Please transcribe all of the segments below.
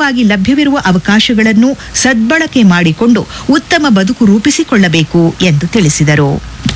ಸುಲಭವಾಗಿ ಲಭ್ಯವಿರುವ ಅವಕಾಶಗಳನ್ನು ಸದ್ಬಳಕೆ ಮಾಡಿಕೊಂಡು ಉತ್ತಮ ಬದುಕು ರೂಪಿಸಿಕೊಳ್ಳಬೇಕು ಎಂದು ತಿಳಿಸಿದರು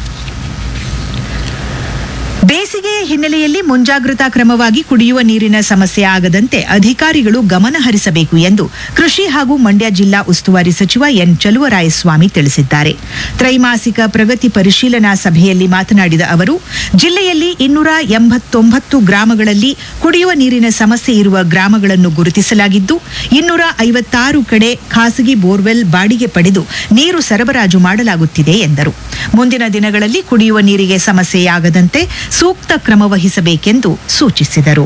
ಬೇಸಿಗೆಯ ಹಿನ್ನೆಲೆಯಲ್ಲಿ ಮುಂಜಾಗ್ರತಾ ಕ್ರಮವಾಗಿ ಕುಡಿಯುವ ನೀರಿನ ಸಮಸ್ಯೆ ಆಗದಂತೆ ಅಧಿಕಾರಿಗಳು ಗಮನ ಹರಿಸಬೇಕು ಎಂದು ಕೃಷಿ ಹಾಗೂ ಮಂಡ್ಯ ಜಿಲ್ಲಾ ಉಸ್ತುವಾರಿ ಸಚಿವ ಎನ್ ಚಲುವರಾಯಸ್ವಾಮಿ ತಿಳಿಸಿದ್ದಾರೆ ತ್ರೈಮಾಸಿಕ ಪ್ರಗತಿ ಪರಿಶೀಲನಾ ಸಭೆಯಲ್ಲಿ ಮಾತನಾಡಿದ ಅವರು ಜಿಲ್ಲೆಯಲ್ಲಿ ಇನ್ನೂರ ಎಂಬತ್ತೊಂಬತ್ತು ಗ್ರಾಮಗಳಲ್ಲಿ ಕುಡಿಯುವ ನೀರಿನ ಸಮಸ್ಯೆ ಇರುವ ಗ್ರಾಮಗಳನ್ನು ಗುರುತಿಸಲಾಗಿದ್ದು ಇನ್ನೂರ ಐವತ್ತಾರು ಕಡೆ ಖಾಸಗಿ ಬೋರ್ವೆಲ್ ಬಾಡಿಗೆ ಪಡೆದು ನೀರು ಸರಬರಾಜು ಮಾಡಲಾಗುತ್ತಿದೆ ಎಂದರು ಮುಂದಿನ ದಿನಗಳಲ್ಲಿ ಕುಡಿಯುವ ನೀರಿಗೆ ಸಮಸ್ಯೆಯಾಗದಂತೆ ಸೂಕ್ತ ಕ್ರಮ ವಹಿಸಬೇಕೆಂದು ಸೂಚಿಸಿದರು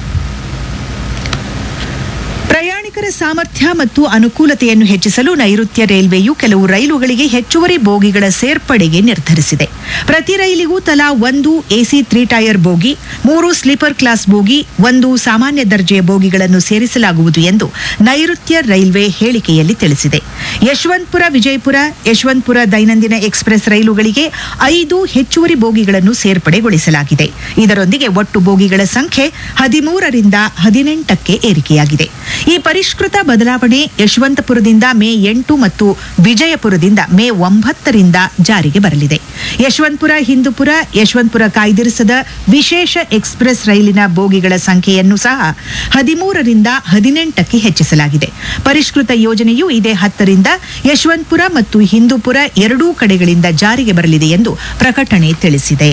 ಪ್ರಯಾಣಿಕರ ಸಾಮರ್ಥ್ಯ ಮತ್ತು ಅನುಕೂಲತೆಯನ್ನು ಹೆಚ್ಚಿಸಲು ನೈಋತ್ಯ ರೈಲ್ವೆಯು ಕೆಲವು ರೈಲುಗಳಿಗೆ ಹೆಚ್ಚುವರಿ ಬೋಗಿಗಳ ಸೇರ್ಪಡೆಗೆ ನಿರ್ಧರಿಸಿದೆ ಪ್ರತಿ ರೈಲಿಗೂ ತಲಾ ಒಂದು ಎಸಿ ತ್ರೀ ಟೈರ್ ಬೋಗಿ ಮೂರು ಸ್ಲೀಪರ್ ಕ್ಲಾಸ್ ಬೋಗಿ ಒಂದು ಸಾಮಾನ್ಯ ದರ್ಜೆಯ ಬೋಗಿಗಳನ್ನು ಸೇರಿಸಲಾಗುವುದು ಎಂದು ನೈಋತ್ಯ ರೈಲ್ವೆ ಹೇಳಿಕೆಯಲ್ಲಿ ತಿಳಿಸಿದೆ ಯಶವಂತಪುರ ವಿಜಯಪುರ ಯಶವಂತಪುರ ದೈನಂದಿನ ಎಕ್ಸ್ಪ್ರೆಸ್ ರೈಲುಗಳಿಗೆ ಐದು ಹೆಚ್ಚುವರಿ ಬೋಗಿಗಳನ್ನು ಸೇರ್ಪಡೆಗೊಳಿಸಲಾಗಿದೆ ಇದರೊಂದಿಗೆ ಒಟ್ಟು ಬೋಗಿಗಳ ಸಂಖ್ಯೆ ಹದಿಮೂರರಿಂದ ಹದಿನೆಂಟಕ್ಕೆ ಏರಿಕೆಯಾಗಿದೆ ಈ ಪರಿಷ್ಕೃತ ಬದಲಾವಣೆ ಯಶವಂತಪುರದಿಂದ ಮೇ ಎಂಟು ಮತ್ತು ವಿಜಯಪುರದಿಂದ ಮೇ ಒಂಬತ್ತರಿಂದ ಜಾರಿಗೆ ಬರಲಿದೆ ಯಶವಂತಪುರ ಹಿಂದೂಪುರ ಯಶವಂತಪುರ ಕಾಯ್ದಿರಿಸದ ವಿಶೇಷ ಎಕ್ಸ್ಪ್ರೆಸ್ ರೈಲಿನ ಬೋಗಿಗಳ ಸಂಖ್ಯೆಯನ್ನು ಸಹ ಹದಿಮೂರರಿಂದ ಹದಿನೆಂಟಕ್ಕೆ ಹೆಚ್ಚಿಸಲಾಗಿದೆ ಪರಿಷ್ಕೃತ ಯೋಜನೆಯು ಇದೇ ಹತ್ತರಿಂದ ಯಶವಂತಪುರ ಮತ್ತು ಹಿಂದೂಪುರ ಎರಡೂ ಕಡೆಗಳಿಂದ ಜಾರಿಗೆ ಬರಲಿದೆ ಎಂದು ಪ್ರಕಟಣೆ ತಿಳಿಸಿದೆ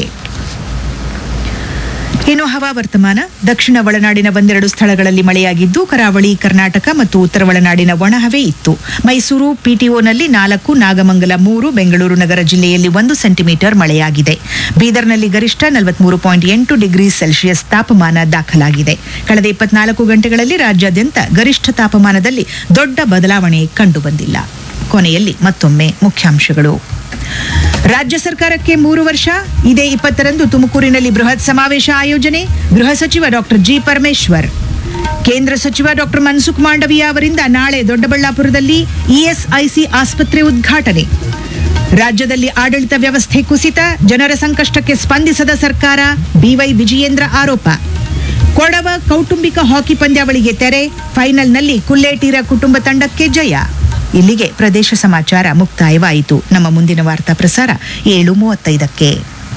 ಇನ್ನು ಹವಾವರ್ತಮಾನ ದಕ್ಷಿಣ ಒಳನಾಡಿನ ಒಂದೆರಡು ಸ್ಥಳಗಳಲ್ಲಿ ಮಳೆಯಾಗಿದ್ದು ಕರಾವಳಿ ಕರ್ನಾಟಕ ಮತ್ತು ಉತ್ತರ ಒಳನಾಡಿನ ಒಣಹವೆ ಇತ್ತು ಮೈಸೂರು ಪಿಟಿಒನಲ್ಲಿ ನಾಲ್ಕು ನಾಗಮಂಗಲ ಮೂರು ಬೆಂಗಳೂರು ನಗರ ಜಿಲ್ಲೆಯಲ್ಲಿ ಒಂದು ಸೆಂಟಿಮೀಟರ್ ಮಳೆಯಾಗಿದೆ ಬೀದರ್ನಲ್ಲಿ ಗರಿಷ್ಠ ನಲವತ್ಮೂರು ಪಾಯಿಂಟ್ ಎಂಟು ಡಿಗ್ರಿ ಸೆಲ್ಸಿಯಸ್ ತಾಪಮಾನ ದಾಖಲಾಗಿದೆ ಕಳೆದ ಇಪ್ಪತ್ನಾಲ್ಕು ಗಂಟೆಗಳಲ್ಲಿ ರಾಜ್ಯಾದ್ಯಂತ ಗರಿಷ್ಠ ತಾಪಮಾನದಲ್ಲಿ ದೊಡ್ಡ ಬದಲಾವಣೆ ಕಂಡುಬಂದಿಲ್ಲ ಕೊನೆಯಲ್ಲಿ ಮತ್ತೊಮ್ಮೆ ಮುಖ್ಯಾಂಶಗಳು ರಾಜ್ಯ ಸರ್ಕಾರಕ್ಕೆ ಮೂರು ವರ್ಷ ಇದೇ ಇಪ್ಪತ್ತರಂದು ತುಮಕೂರಿನಲ್ಲಿ ಬೃಹತ್ ಸಮಾವೇಶ ಆಯೋಜನೆ ಗೃಹ ಸಚಿವ ಡಾಕ್ಟರ್ ಜಿ ಪರಮೇಶ್ವರ್ ಕೇಂದ್ರ ಸಚಿವ ಡಾಕ್ಟರ್ ಮನ್ಸುಖ್ ಮಾಂಡವಿಯಾ ಅವರಿಂದ ನಾಳೆ ದೊಡ್ಡಬಳ್ಳಾಪುರದಲ್ಲಿ ಇಎಸ್ಐಸಿ ಆಸ್ಪತ್ರೆ ಉದ್ಘಾಟನೆ ರಾಜ್ಯದಲ್ಲಿ ಆಡಳಿತ ವ್ಯವಸ್ಥೆ ಕುಸಿತ ಜನರ ಸಂಕಷ್ಟಕ್ಕೆ ಸ್ಪಂದಿಸದ ಸರ್ಕಾರ ಬಿವೈ ವಿಜಯೇಂದ್ರ ಆರೋಪ ಕೊಡವ ಕೌಟುಂಬಿಕ ಹಾಕಿ ಪಂದ್ಯಾವಳಿಗೆ ತೆರೆ ಫೈನಲ್ನಲ್ಲಿ ಕುಲ್ಲೇಟೀರ ಕುಟುಂಬ ತಂಡಕ್ಕೆ ಜಯ ಇಲ್ಲಿಗೆ ಪ್ರದೇಶ ಸಮಾಚಾರ ಮುಕ್ತಾಯವಾಯಿತು ನಮ್ಮ ಮುಂದಿನ ವಾರ್ತಾ ಪ್ರಸಾರ ಏಳು ಮೂವತ್ತೈದಕ್ಕೆ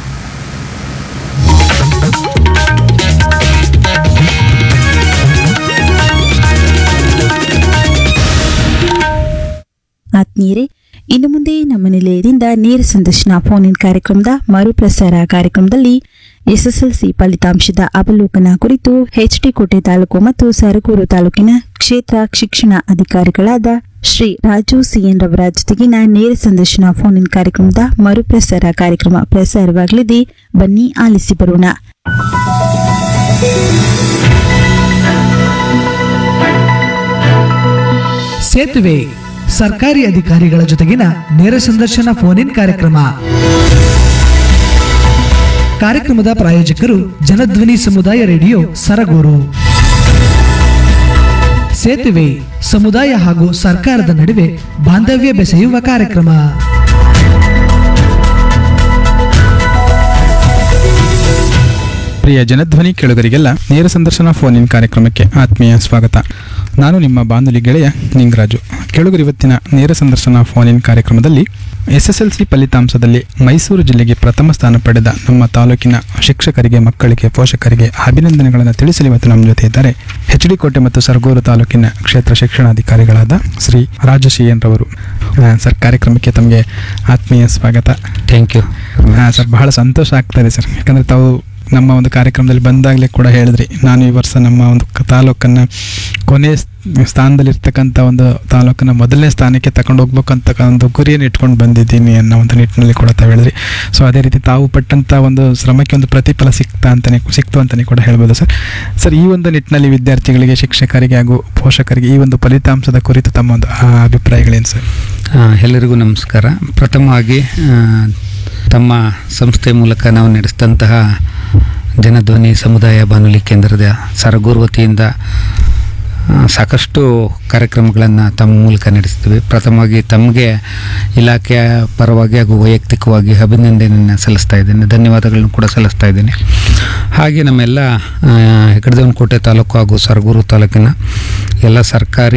ಆತ್ಮೀಯರೇ ಇನ್ನು ಮುಂದೆ ನಮ್ಮ ನಿಲಯದಿಂದ ನೇರ ಸಂದರ್ಶನ ಫೋನ್ ಇನ್ ಕಾರ್ಯಕ್ರಮದ ಮರುಪ್ರಸಾರ ಕಾರ್ಯಕ್ರಮದಲ್ಲಿ ಎಸ್ಎಸ್ಎಲ್ಸಿ ಫಲಿತಾಂಶದ ಅವಲೋಕನ ಕುರಿತು ಎಚ್ಡಿ ಕೋಟೆ ತಾಲೂಕು ಮತ್ತು ಸರಗೂರು ತಾಲೂಕಿನ ಕ್ಷೇತ್ರ ಶಿಕ್ಷಣ ಅಧಿಕಾರಿಗಳಾದ ಶ್ರೀ ರಾಜು ಸಿಎನ್ ರವರ ಜೊತೆಗಿನ ನೇರ ಸಂದರ್ಶನ ಫೋನ್ ಇನ್ ಕಾರ್ಯಕ್ರಮದ ಮರುಪ್ರಸಾರ ಕಾರ್ಯಕ್ರಮ ಪ್ರಸಾರವಾಗಲಿದೆ ಬನ್ನಿ ಆಲಿಸಿ ಬರೋಣ ಸೇತುವೆ ಸರ್ಕಾರಿ ಅಧಿಕಾರಿಗಳ ಜೊತೆಗಿನ ನೇರ ಸಂದರ್ಶನ ಫೋನ್ ಇನ್ ಕಾರ್ಯಕ್ರಮ ಕಾರ್ಯಕ್ರಮದ ಪ್ರಾಯೋಜಕರು ಜನಧ್ವನಿ ಸಮುದಾಯ ರೇಡಿಯೋ ಸರಗೂರು ಸೇತುವೆ ಸಮುದಾಯ ಹಾಗೂ ಸರ್ಕಾರದ ನಡುವೆ ಬಾಂಧವ್ಯ ಬೆಸೆಯುವ ಕಾರ್ಯಕ್ರಮ ಪ್ರಿಯ ಜನಧ್ವನಿ ಕೇಳುಗರಿಗೆಲ್ಲ ನೇರ ಸಂದರ್ಶನ ಫೋನ್ ಇನ್ ಕಾರ್ಯಕ್ರಮಕ್ಕೆ ಆತ್ಮೀಯ ಸ್ವಾಗತ ನಾನು ನಿಮ್ಮ ಬಾನುಲಿ ಗೆಳೆಯ ನಿಂಗರಾಜು ಕೇಳುಗರು ಇವತ್ತಿನ ನೇರ ಸಂದರ್ಶನ ಫೋನ್ ಇನ್ ಕಾರ್ಯಕ್ರಮದಲ್ಲಿ ಎಸ್ ಎಸ್ ಎಲ್ ಸಿ ಫಲಿತಾಂಶದಲ್ಲಿ ಮೈಸೂರು ಜಿಲ್ಲೆಗೆ ಪ್ರಥಮ ಸ್ಥಾನ ಪಡೆದ ನಮ್ಮ ತಾಲೂಕಿನ ಶಿಕ್ಷಕರಿಗೆ ಮಕ್ಕಳಿಗೆ ಪೋಷಕರಿಗೆ ಅಭಿನಂದನೆಗಳನ್ನು ತಿಳಿಸಲು ಇವತ್ತು ನಮ್ಮ ಜೊತೆ ಇದ್ದಾರೆ ಎಚ್ ಡಿ ಕೋಟೆ ಮತ್ತು ಸರಗೂರು ತಾಲೂಕಿನ ಕ್ಷೇತ್ರ ಶಿಕ್ಷಣಾಧಿಕಾರಿಗಳಾದ ಶ್ರೀ ರಾಜು ಸಿ ಎನ್ ರವರು ಆ, ಸರ್ ಕಾರ್ಯಕ್ರಮಕ್ಕೆ ತಮಗೆ ಆತ್ಮೀಯ ಸ್ವಾಗತ ಥ್ಯಾಂಕ್ ಯು ಹಾಂ ಸರ್ ಬಹಳ ಸಂತೋಷ ಆಗ್ತದೆ ಸರ್ ಯಾಕಂದರೆ ತಾವು ನಮ್ಮ ಒಂದು ಕಾರ್ಯಕ್ರಮದಲ್ಲಿ ಬಂದಾಗಲೇ ಕೂಡ ಹೇಳಿದ್ರಿ ನಾನು ಈ ವರ್ಷ ನಮ್ಮ ಒಂದು ಕ- ತಾಲೂಕನ್ನು ಕೊನೆ ಸ್- ಸ್ಥಾನದಲ್ಲಿರ್ತಕ್ಕಂಥ ಒಂದು ತಾಲೂಕನ್ನು ಮೊದಲನೇ ಸ್ಥಾನಕ್ಕೆ ತಗೊಂಡು ಹೋಗ್ಬೇಕಂತ ಒಂದು ಗುರಿಯನ್ನು ಇಟ್ಕೊಂಡು ಬಂದಿದ್ದೀನಿ ಅನ್ನೋ ಒಂದು ನಿಟ್ಟಿನಲ್ಲಿ ಕೂಡ ತಾವು ಹೇಳಿದ್ರಿ ಸೊ ಅದೇ ರೀತಿ ತಾವು ಪಟ್ಟಂಥ ಒಂದು ಶ್ರಮಕ್ಕೆ ಒಂದು ಪ್ರತಿಫಲ ಸಿಗ್ತಾ ಅಂತಲೇ ಸಿಕ್ತು ಅಂತಲೇ ಕೂಡ ಹೇಳ್ಬೋದು ಸರ್ ಸರ್ ಈ ಒಂದು ನಿಟ್ಟಿನಲ್ಲಿ ವಿದ್ಯಾರ್ಥಿಗಳಿಗೆ ಶಿಕ್ಷಕರಿಗೆ ಹಾಗೂ ಪೋಷಕರಿಗೆ ಈ ಒಂದು ಫಲಿತಾಂಶದ ಕುರಿತು ತಮ್ಮ ಒಂದು ಆ, ಅಭಿಪ್ರಾಯಗಳೇನು ಸರ್ ಆ, ಎಲ್ಲರಿಗೂ ನಮಸ್ಕಾರ ಪ್ರಥಮವಾಗಿ ಆ, ತಮ್ಮ ಸಂಸ್ಥೆ ಮೂಲಕ ನಾವು ನಡೆಸಿದಂತಹ ಜನಧ್ವನಿ ಸಮುದಾಯ ಬಾನುಲಿ ಕೇಂದ್ರದ ಸರಗೂರು ವತಿಯಿಂದ ಆ, ಸಾಕಷ್ಟು ಕಾರ್ಯಕ್ರಮಗಳನ್ನು ತಮ್ಮ ಮೂಲಕ ನಡೆಸ್ತೀವಿ ಪ್ರಥಮವಾಗಿ ತಮಗೆ ಇಲಾಖೆಯ ಪರವಾಗಿ ಹಾಗೂ ವೈಯಕ್ತಿಕವಾಗಿ ಅಭಿನಂದನೆಯನ್ನು ಸಲ್ಲಿಸ್ತಾ ಇದ್ದೇನೆ ಧನ್ಯವಾದಗಳನ್ನು ಕೂಡ ಸಲ್ಲಿಸ್ತಾ ಇದ್ದೇನೆ ಹಾಗೆ ನಮ್ಮೆಲ್ಲ ಹೆಗಡದೇವನಕೋಟೆ ತಾಲೂಕು ಹಾಗೂ ಸರಗೂರು ತಾಲೂಕಿನ ಎಲ್ಲ ಸರ್ಕಾರಿ